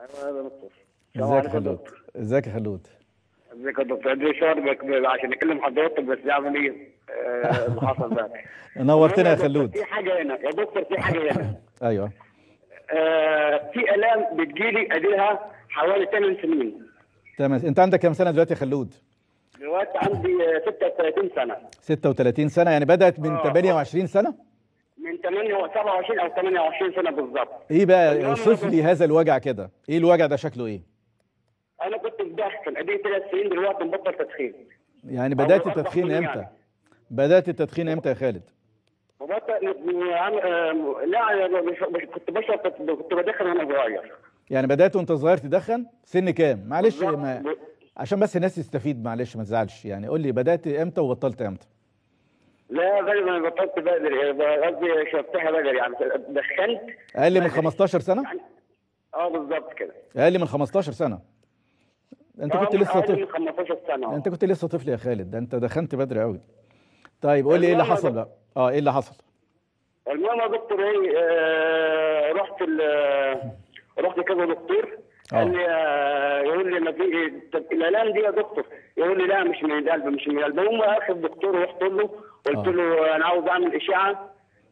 ايوه يا دكتور ازيك يا خلود ازيك يا خلود ازيك يا دكتور دي شهر عشان اكلم حضرتك بس يعمل ايه آه، اللي حصل ده نورتنا يا دكتور، خلود في حاجه هنا يا دكتور في حاجه هنا ايوه آه، في الام بتجيلي اديلها حوالي 8 سنين تمام انت عندك كام سنه دلوقتي يا خلود دلوقتي عندي آه، 36 سنه 36 سنه يعني بدات من آه. 28 سنه من 8 و 27 او 28 سنه بالظبط ايه بقى المهم اوصف لي هذا الوجع كده ايه الوجع ده شكله ايه انا كنت بدخن ادي ثلاث سنين دلوقتي مبطل تدخين يعني بدات أول أربع التدخين سنين امتى يعني. بدات التدخين امتى يا خالد مبطل عم- آه، لا أنا مش مش- كنت بشرب كنت كنت بدخن وانا صغير يعني بدات وانت صغير تدخن سن كام معلش بالظبط. ما عشان بس الناس تستفيد معلش ما تزعلش يعني قول لي بدات امتى وبطلت امتى لا غالبا انا بطلت بدري قصدي شربتها بدري يعني دخنت اقل من بدري. 15 سنه يعني اه بالظبط كده اقل من 15 سنه انت آه، كنت لسه أقل من طفل 15 سنه انت كنت لسه طفل يا خالد ده انت دخنت بدري قوي طيب قول لي ايه اللي المهم حصل ده- بقى اه ايه اللي حصل المهم يا دكتور ايه آه رحت ال- رحت كذا دكتور قال لي آه يقول لي ما في طب الالام دي يا دكتور يقول لي لا مش من القلب مش من القلب المهم اخر دكتور رحت له قلت آه. له انا عاوز اعمل اشعه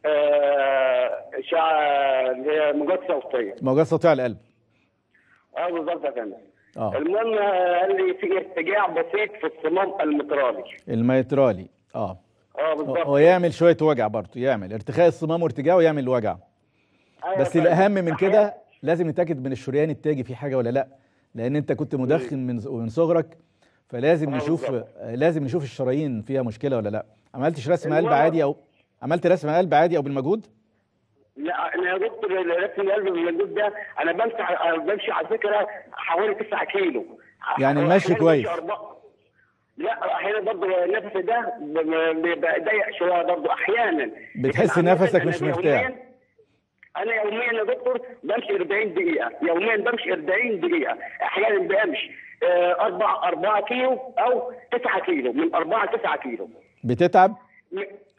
آه اشعه اللي هي موجات صوتيه موجات صوتيه على القلب اه بالظبط يا فندم اه المهم آه، قال لي في ارتجاع بسيط في الصمام المترالي الميترالي اه اه هو- بالظبط هو يعمل شويه وجع برضه يعمل ارتخاء الصمام وارتجاعه يعمل وجع أيوة بس يا فندم. الاهم من كده لازم نتاكد من الشريان التاجي فيه حاجه ولا لا لان انت كنت مدخن من من صغرك فلازم آه، نشوف بالظبط. لازم نشوف الشرايين فيها مشكله ولا لا عملتش رسم قلب المهم- عادي او عملت رسم قلب عادي او بالمجهود لا انا يا دكتور رسم القلب بالمجهود ده انا بمشي ع- بمشي على فكره حوالي 9 كيلو يعني المشي أحياناً كويس. بمشي أربعة. لا احيانا برضه النفس ده ب- ب- بيبقى ضيق شويه برضه احيانا بتحس لكن عامةً نفسك أنا مش مرتاح. يومياً- انا يوميا يا دكتور بمشي 40 دقيقه يوميا بمشي 40 دقيقه احيانا بمشي آه، اربع 4 كيلو او 9 كيلو من 4 ل 9 كيلو بتتعب ب-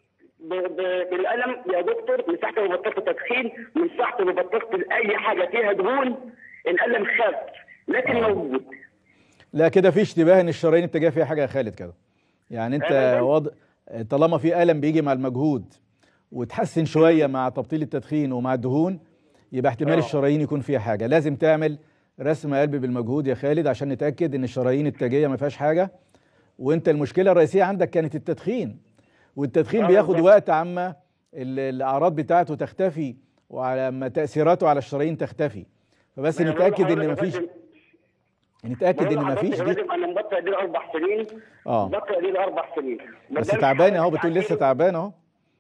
ب- بالالم يا دكتور من ساعه ما بطلت تدخين من ساعه ما بطلت اي حاجه فيها دهون الالم خف لكن آه. موجود لا كده في اشتباه ان الشرايين التاجيه فيها حاجه يا خالد كده يعني انت أبداً. وضع طالما في الم بيجي مع المجهود وتحسن شويه مع تبطيل التدخين ومع الدهون يبقى احتمال آه. الشرايين يكون فيها حاجه لازم تعمل رسم قلب بالمجهود يا خالد عشان نتاكد ان الشرايين التاجيه ما فيهاش حاجه وانت المشكله الرئيسيه عندك كانت التدخين والتدخين آه، بياخد بالظبط. وقت عما ال- الاعراض بتاعته تختفي وعلى ما تاثيراته على الشرايين تختفي فبس أنا بقول نتاكد ان لحضرتك مفيش يا فندم- نتاكد بقول ان لحضرتك مفيش يا دي فندم انا مبطل دي اربع سنين اه مبطل دي اربع سنين بس بدل تعبان اهو حوالي بتقول لسه ساعتين. تعبان اهو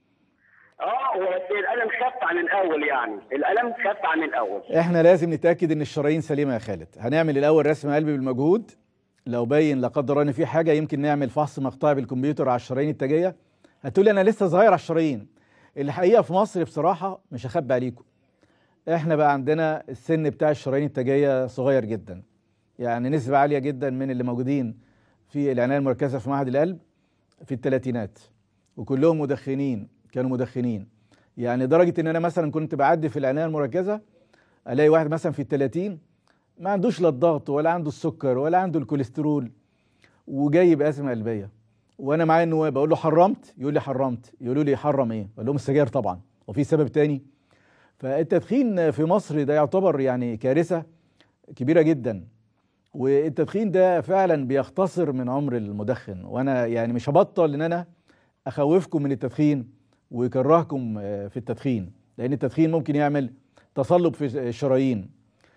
اه هو بس الالم خف عن الاول يعني الالم خف عن الاول احنا لازم نتاكد ان الشرايين سليمه يا خالد هنعمل الاول رسم قلب بالمجهود لو باين لا قدر الله ان في حاجه يمكن نعمل فحص مقطعي بالكمبيوتر على الشرايين التاجيه هتقولي انا لسه صغير على الشرايين الحقيقه في مصر بصراحه مش هخبي عليكم احنا بقى عندنا السن بتاع الشرايين التاجيه صغير جدا يعني نسبه عاليه جدا من اللي موجودين في العنايه المركزه في معهد القلب في الثلاثينات وكلهم مدخنين كانوا مدخنين يعني درجه ان انا مثلا كنت بعدي في العنايه المركزه الاقي واحد مثلا في الثلاثين ما عندوش لا الضغط ولا عنده السكر ولا عنده الكوليسترول وجاي بازمه قلبيه وانا معايا النواب بقول له حرمت يقول لي حرمت يقولوا لي حرم ايه اقول لهم السجاير طبعا وفي سبب تاني فالتدخين في مصر ده يعتبر يعني كارثه كبيره جدا والتدخين ده فعلا بيختصر من عمر المدخن وانا يعني مش هبطل ان انا اخوفكم من التدخين ويكرهكم آه، في التدخين لان التدخين ممكن يعمل تصلب في الشرايين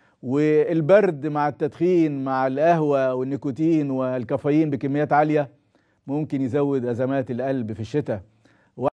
والبرد مع التدخين مع القهوه والنيكوتين والكافيين بكميات عاليه ممكن يزود ازمات القلب في الشتاء